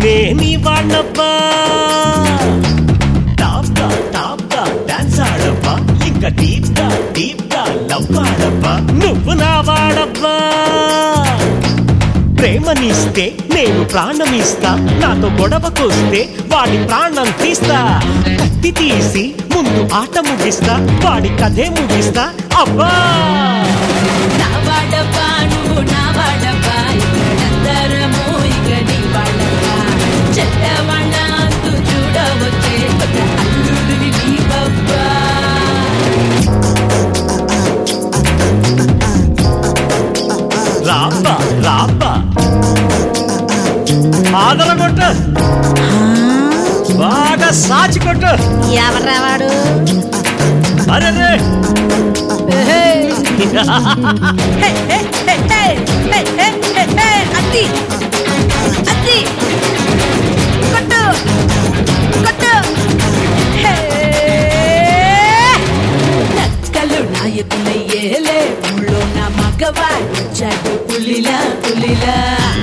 నీ వాణ్ణబ్బా టాప్ గా టాప్ గా డాన్స్ ఆడబ్బా ఇంకా డీప్ గా డీప్ గా లవ్ ఆడబ్బా నువ్వు నా వాడబ్బా ప్రేమనిస్తే నేను ప్రాణమిస్తా నాతో గొడవకొస్తే వాడి ప్రాణం తీస్తా కత్తి తీసి ముందు ఆట ముగిస్తా వాడి కథే ముగిస్తా అబ్బా నా వాడబ్బా నువ్వు నా వాడబ్బా ఇక్కడందరము ఇక నీ వాడబ్బా చెడ్డవాళ్ళ అంతు చూడవచ్చే కొత్త అల్లుడివి నీవబ్బా రాబ్బా రాబ్బా ఆదర కొట్టు బాగా సాచి కొట్టు ఎవర్రా వాడు అరే అత్తి అత్తి కొట్టు కొట్టు నక్కలు నాయకులయ్యేలే ఊళ్ళో నా మగవాడు చెడు పులిలా పులిలా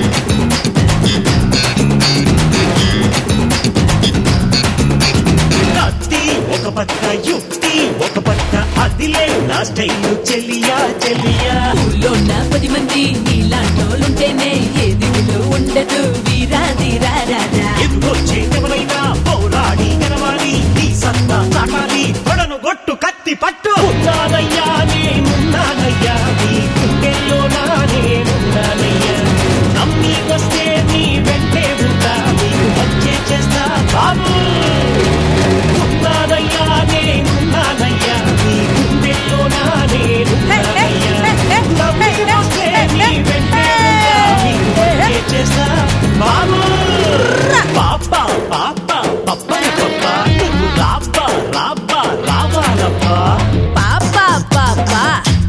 కత్తి ఒక పక్క యుక్తి ఒక పక్క అదిలే నా స్టైలు చెల్లియా చెల్లియా ఊళ్ళో నా పది మంది నీలాంటోలుంటేనే ఏది విలువ ఉండదు వీరాది రారా ఎదురొచ్చే ఎవరైనా పోరాడి గెలవాలి నీ సత్తా చాటాలి కొడను గొట్టు కత్తి పట్టు ఉన్నానయ్యా నేనున్నానయ్యా నీ గుండెల్లో నా నేనున్నానయ్యా నమ్మి వస్తే నీ వెంటే ఉంటా నీకు వచ్చే చేస్తా బాబు ఉన్నానయ్యా నేనున్నానయ్యా నీ గుండెల్లో నా నేనున్నానయ్యా నమ్మి వస్తే నీ వెంటే ఉంటా నీకు వచ్చే చేస్తా బాబు పాప పాప పప్పని పప్ప నువ్వు రాబ్బా రాబ్బా రావాలబ్బా పాపా పాపా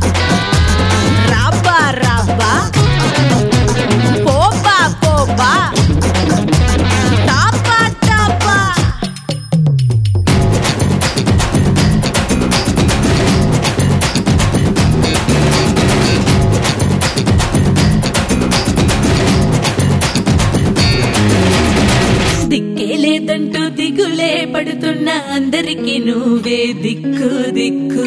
రాబా రాబా పోపా పోపా టాపా టాపా దిక్కే లేదంటూ దిగులే పడుతున్న అందరికి నువ్వే దిక్కు దిక్కు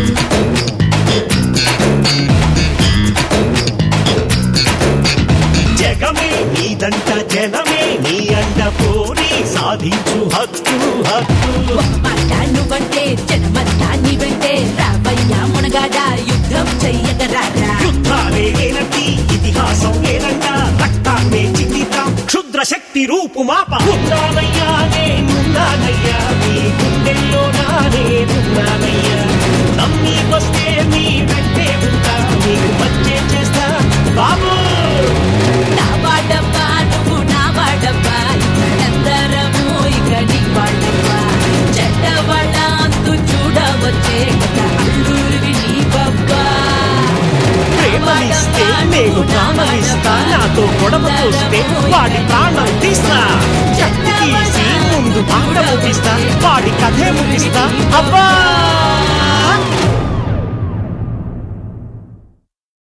జగమే నీదంట జనమే నీ అంట పోరి సాధించు హక్కు హక్కు మాట నువ్వంటే జనమంతా నీవంటే రావయ్యా మునగాడ యుద్ధం చెయ్యగరారా యుద్ధాలే లేనట్టి ఇతిహాసం లేదంట రక్తాన్నే చిందిద్దాం క్షుద్ర శక్తి రూపు మాప ఉన్నానయ్యా నేనున్నానయ్యా నీ గుండెల్లో నా నేనున్నానయ్యా నమ్మి వస్తే నీ వెంటే ఉంటా నీకు వచ్చే చేస్తా బాబు నా వాడబ్బా నువ్వు నా వాడబ్బా ఇక్కడందరము ఇక నీ వాడబ్బా చెడ్డవాళ్ళ అంతు చూడవచ్చే కొత్త అల్లూరివి నీ బబ్బా ప్రేమనిస్తే నేను ప్రాణమిస్తా నాతో గొడవ చూస్తే వాడి ప్రాణం తీస్తా కత్తి తీసి ముందు ఆట ముగిస్తా వాడి కథే ముగిస్తా అబ్బా